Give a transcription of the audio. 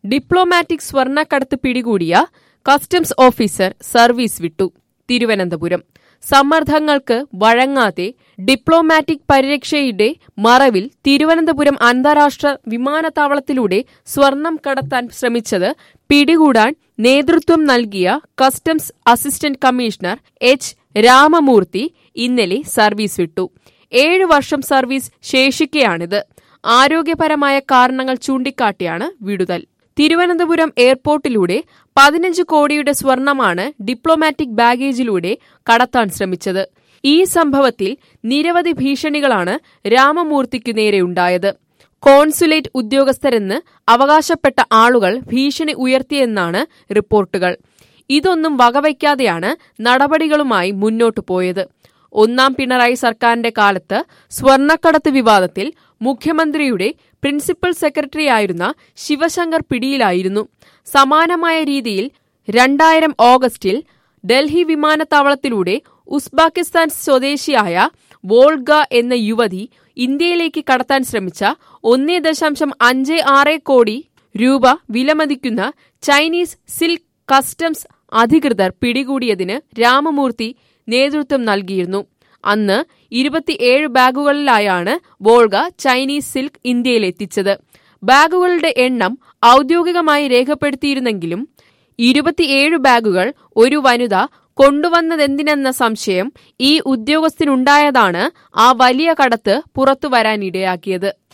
diplomatic സ്വർണ്ണക്കടത്ത് പിടികൂടിയ customs officer service വിട്ടു തിരുവനന്തപുരം സമ്മർദ്ദങ്ങൾക്ക് വഴങ്ങാതെ ഡിപ്ലോമാറ്റിക് പരിരക്ഷയുടെ മറവിൽ തിരുവനന്തപുരം അന്താരാഷ്ട്ര വിമാനത്താവളത്തിലൂടെ സ്വർണം കടത്താൻ ശ്രമിച്ചത് പിടികൂടാൻ നേതൃത്വം നൽകിയ customs assistant commissioner H Ramamurthy ഇന്നലെ സർവീസ് വിട്ടു ഏഴു വർഷം സർവീസ് ശേഷിക്കെയാണിത് ആരോഗ്യപരമായ കാരണങ്ങൾ ചൂണ്ടിക്കാട്ടിയാണ് വിടുതൽ തിരുവനന്തപുരം എയർപോർട്ടിലൂടെ പതിനഞ്ച് കോടിയുടെ സ്വർണമാണ് ഡിപ്ലോമാറ്റിക് ബാഗേജിലൂടെ കടത്താൻ ശ്രമിച്ചത് ഈ സംഭവത്തിൽ നിരവധി ഭീഷണികളാണ് രാമമൂർത്തിക്കു നേരെയുണ്ടായത് കോൺസുലേറ്റ് ഉദ്യോഗസ്ഥരെന്ന് അവകാശപ്പെട്ട ആളുകൾ ഭീഷണി ഉയർത്തിയെന്നാണ് റിപ്പോർട്ടുകൾ ഇതൊന്നും വകവയ്ക്കാതെയാണ് നടപടികളുമായി മുന്നോട്ടു പോയത് ഒന്നാം പിണറായി സർക്കാരിന്റെ കാലത്ത് സ്വർണ്ണക്കടത്ത് വിവാദത്തിൽ മുഖ്യമന്ത്രിയുടെ പ്രിൻസിപ്പൽ സെക്രട്ടറിയായിരുന്ന ശിവശങ്കർ പിടിയിലായിരുന്നു സമാനമായ രീതിയിൽ രണ്ടായിരം ഓഗസ്റ്റിൽ ഡൽഹി വിമാനത്താവളത്തിലൂടെ ഉസ്ബാക്കിസ്ഥാൻ സ്വദേശിയായ വോൾഗ എന്ന യുവതി ഇന്ത്യയിലേക്ക് കടത്താൻ ശ്രമിച്ച ഒന്നേ ദശാംശം അഞ്ച് ആറ് കോടി രൂപ വിലമതിക്കുന്ന ചൈനീസ് സിൽക്ക് കസ്റ്റംസ് അധികൃതർ പിടികൂടിയതിന് രാമമൂർത്തി നേതൃത്വം നൽകിയിരുന്നു അന്ന് ഇരുപത്തിയേഴ് ബാഗുകളിലായാണ് വോൾഗ ചൈനീസ് സിൽക്ക് ഇന്ത്യയിലെത്തിച്ചത് ബാഗുകളുടെ എണ്ണം ഔദ്യോഗികമായി രേഖപ്പെടുത്തിയിരുന്നെങ്കിലും ഇരുപത്തിയേഴ് ബാഗുകൾ ഒരു വനിത കൊണ്ടുവന്നതെന്തിനെന്ന സംശയം ഈ ഉദ്യോഗസ്ഥനുണ്ടായതാണ് ആ വലിയ കടത്ത് പുറത്തുവരാനിടയാക്കിയത്